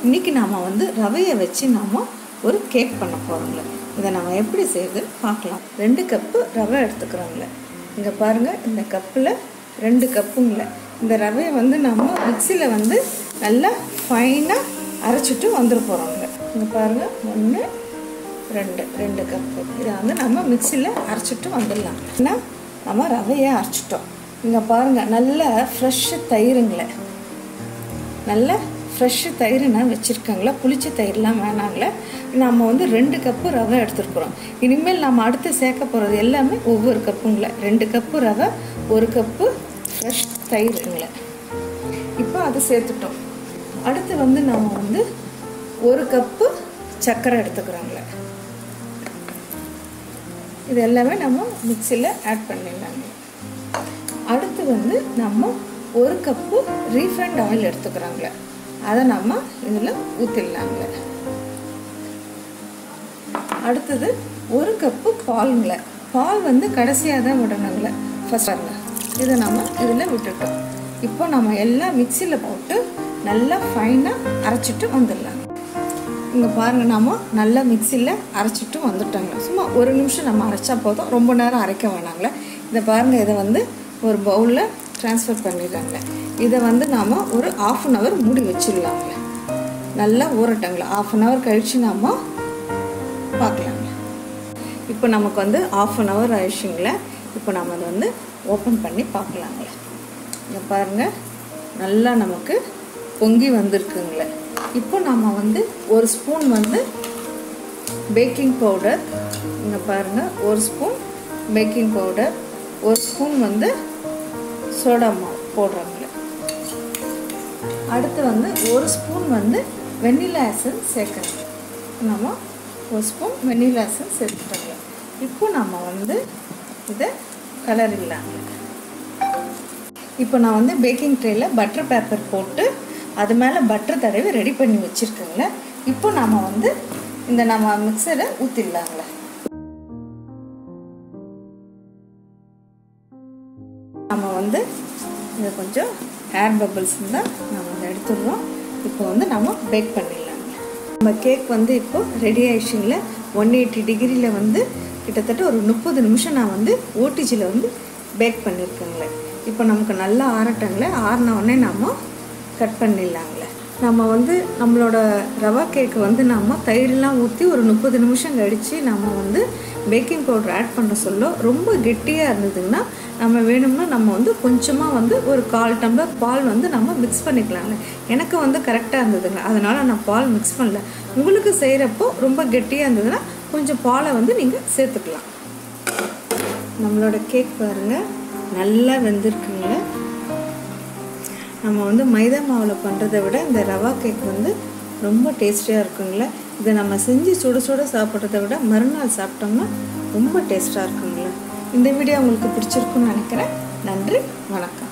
இன்றைக்கி நாம் வந்து ரவையை வச்சு நாம் ஒரு கேக் பண்ண போகிறோங்களே இதை நம்ம எப்படி செய்யுது பார்க்கலாம் ரெண்டு கப்பு ரவை எடுத்துக்கிறோங்களே இங்கே பாருங்கள் இந்த கப்பில் ரெண்டு கப்புங்கள இந்த ரவையை வந்து நம்ம மிக்சியில் வந்து நல்லா ஃபைனாக அரைச்சிட்டு வந்துட போகிறோங்க இங்கே பாருங்கள் ஒன்று ரெண்டு ரெண்டு கப்பு இதை வந்து நம்ம மிக்சியில் அரைச்சிட்டு வந்துடலாம் ஏன்னா நம்ம ரவையை அரைச்சிட்டோம் இங்கே பாருங்கள் நல்ல ஃப்ரெஷ்ஷு தயிருங்களே நல்ல ஃப்ரெஷ்ஷு தயிர் நான் வச்சுருக்கேங்களா புளிச்ச தயிர்லாம் வேணாங்களே நம்ம வந்து ரெண்டு கப்பு ரவை எடுத்துருக்குறோம் இனிமேல் நம்ம அடுத்து சேர்க்க போகிறது எல்லாமே ஒவ்வொரு கப்புங்களே ரெண்டு கப்பு ரவை ஒரு கப்பு ஃப்ரெஷ் தயிருங்களே இப்போ அதை சேர்த்துட்டோம் அடுத்து வந்து நம்ம வந்து ஒரு கப்பு சர்க்கரை எடுத்துக்கிறோங்களே இது எல்லாமே நம்ம மிக்சியில் ஆட் பண்ணிடலாங்க அடுத்து வந்து நம்ம ஒரு கப்பு ரீஃபைண்ட் ஆயில் எடுத்துக்கிறாங்களே அதை நம்ம இதில் ஊற்றிடலாங்களே அடுத்தது ஒரு கப்பு பாலுங்களே பால் வந்து கடைசியாக தான் விடணுங்களே ஃபஸ்ட் பாருங்க இதை நம்ம இதில் விட்டுட்டோம் இப்போ நம்ம எல்லாம் மிக்சியில் போட்டு நல்லா ஃபைனாக அரைச்சிட்டு வந்துடலாங்க இங்கே பாருங்கள் நம்ம நல்லா மிக்சியில் அரைச்சிட்டு வந்துட்டோங்க சும்மா ஒரு நிமிஷம் நம்ம அரைச்சா போதும் ரொம்ப நேரம் அரைக்க வேணாங்களே இதை பாருங்கள் இதை வந்து ஒரு பவுலில் ட்ரான்ஸ்ஃபர் பண்ணிடுறாங்க இதை வந்து நாம் ஒரு ஆஃப் அன் ஹவர் மூடி வச்சிடலாங்க நல்லா ஊறட்டங்களா ஆஃப் அன் ஹவர் கழித்து நாம் பார்க்கலாங்க இப்போ நமக்கு வந்து ஆஃப் அன் ஹவர் ஆயிடுச்சுங்களே இப்போ நம்ம அதை வந்து ஓப்பன் பண்ணி பார்க்கலாங்களே இங்கே பாருங்கள் நல்லா நமக்கு பொங்கி வந்திருக்குங்களே இப்போ நம்ம வந்து ஒரு ஸ்பூன் வந்து பேக்கிங் பவுடர் இங்கே பாருங்கள் ஒரு ஸ்பூன் பேக்கிங் பவுடர் ஒரு ஸ்பூன் வந்து சோடா மாவு போடுறாங்களே அடுத்து வந்து ஒரு ஸ்பூன் வந்து வெண்ணிலா எசன்ஸ் சேர்க்குறோம் நம்ம ஒரு ஸ்பூன் வெண்ணிலா எசன்ஸ் சேர்த்துட்டாங்க இப்போ நம்ம வந்து இதை கலரிடலாங்க இப்போ நான் வந்து பேக்கிங் ட்ரேயில் பட்டர் பேப்பர் போட்டு அது மேலே பட்டர் தடவி ரெடி பண்ணி வச்சுருக்கேங்களே இப்போ நம்ம வந்து இந்த நம்ம மிக்சரை ஊற்றிடலாங்களே நம்ம வந்து இது கொஞ்சம் ஏர் பபிள்ஸ் இருந்தால் நம்ம அதை எடுத்துடுறோம் இப்போ வந்து நம்ம பேக் பண்ணிடலாங்க நம்ம கேக் வந்து இப்போ ரெடி ஆயிடுச்சுங்களே ஒன் எயிட்டி டிகிரியில் வந்து கிட்டத்தட்ட ஒரு முப்பது நிமிஷம் நான் வந்து ஓடிஜியில் வந்து பேக் பண்ணியிருக்கேங்களே இப்போ நமக்கு நல்லா ஆறட்டங்களே ஆறின உடனே நம்ம கட் பண்ணிடலாங்களே நம்ம வந்து நம்மளோட ரவா கேக்கு வந்து நம்ம தயிரெலாம் ஊற்றி ஒரு முப்பது நிமிஷம் கழித்து நம்ம வந்து பேக்கிங் பவுடர் ஆட் பண்ண சொல்ல ரொம்ப கெட்டியாக இருந்ததுங்கன்னா நம்ம வேணும்னா நம்ம வந்து கொஞ்சமாக வந்து ஒரு கால் டம்ளர் பால் வந்து நம்ம மிக்ஸ் பண்ணிக்கலாங்க எனக்கு வந்து கரெக்டாக இருந்ததுங்க அதனால் நான் பால் மிக்ஸ் பண்ணல உங்களுக்கு செய்கிறப்போ ரொம்ப கெட்டியாக இருந்ததுன்னா கொஞ்சம் பாலை வந்து நீங்கள் சேர்த்துக்கலாம் நம்மளோட கேக் பாருங்கள் நல்லா வெந்திருக்குங்களே நம்ம வந்து மைதா மாவில் பண்ணுறதை விட இந்த ரவா கேக் வந்து ரொம்ப டேஸ்டியாக இருக்குங்களே இதை நம்ம செஞ்சு சுட சுட சாப்பிட்றத விட மறுநாள் சாப்பிட்டோம்னா ரொம்ப டேஸ்ட்டாக இருக்குங்களே இந்த வீடியோ உங்களுக்கு பிடிச்சிருக்குன்னு நினைக்கிறேன் நன்றி வணக்கம்